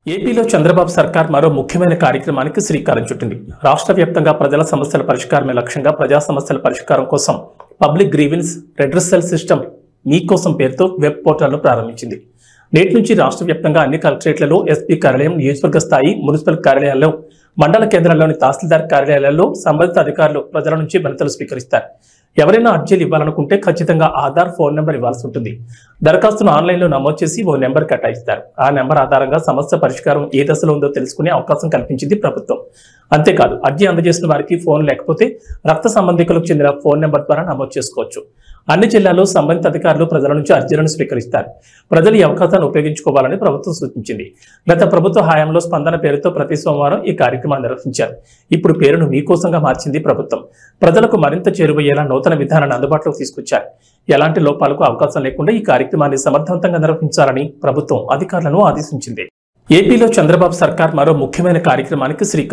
ఏపీలో చంద్రబాబు సర్కార్ మరో ముఖ్యమైన కార్యక్రమానికి శ్రీకారం చుట్టింది రాష్ట్ర వ్యాప్తంగా ప్రజల సమస్యల పరిష్కారమే లక్ష్యంగా ప్రజా సమస్యల పరిష్కారం కోసం పబ్లిక్ గ్రీవెన్స్ రెడ్రెసల్ సిస్టమ్ మీకోసం పేరుతో వెబ్ పోర్టల్ను ప్రారంభించింది నేటి నుంచి రాష్ట్ర వ్యాప్తంగా అన్ని కలెక్టరేట్లలో ఎస్పీ కార్యాలయం నియోజకవర్గ స్థాయి మున్సిపల్ కార్యాలయాల్లో మండల కేంద్రాల్లోని తహసీల్దార్ కార్యాలయాల్లో సంబంధిత అధికారులు ప్రజల నుంచి వినతులు స్వీకరిస్తారు ఎవరైనా అర్జీలు ఇవ్వాలనుకుంటే ఖచ్చితంగా ఆధార్ ఫోన్ నెంబర్ ఇవ్వాల్సి ఉంటుంది దరఖాస్తును ఆన్లైన్లో నమోదు చేసి ఓ నెంబర్ కేటాయిస్తారు ఆ నెంబర్ ఆధారంగా సమస్య పరిష్కారం ఏ దశలో ఉందో తెలుసుకునే అవకాశం కల్పించింది ప్రభుత్వం అంతేకాదు అర్జీ అందజేసిన వారికి ఫోన్ లేకపోతే రక్త సంబంధికులకు చెందిన ఫోన్ నెంబర్ ద్వారా నమోదు చేసుకోవచ్చు అన్ని జిల్లాల్లో సంబంధిత అధికారులు ప్రజల నుంచి అర్జీలను స్వీకరిస్తారు ప్రజలు ఈ అవకాశాన్ని ఉపయోగించుకోవాలని ప్రభుత్వం సూచించింది గత ప్రభుత్వ హయాంలో స్పందన పేరుతో ప్రతి సోమవారం ఈ కార్యక్రమాన్ని నిర్వహించారు ఇప్పుడు పేరును మీకోసంగా మార్చింది ప్రభుత్వం ప్రజలకు మరింత చేరువయ్యేలా నూతన విధానాన్ని అందుబాటులోకి తీసుకొచ్చారు ఎలాంటి లోపాలకు అవకాశం లేకుండా ఈ కార్యక్రమాన్ని సమర్థవంతంగా నిర్వహించాలని ప్రభుత్వం అధికారులను ఆదేశించింది ఏపీలో చంద్రబాబు సర్కార్ మరో ముఖ్యమైన కార్యక్రమానికి శ్రీ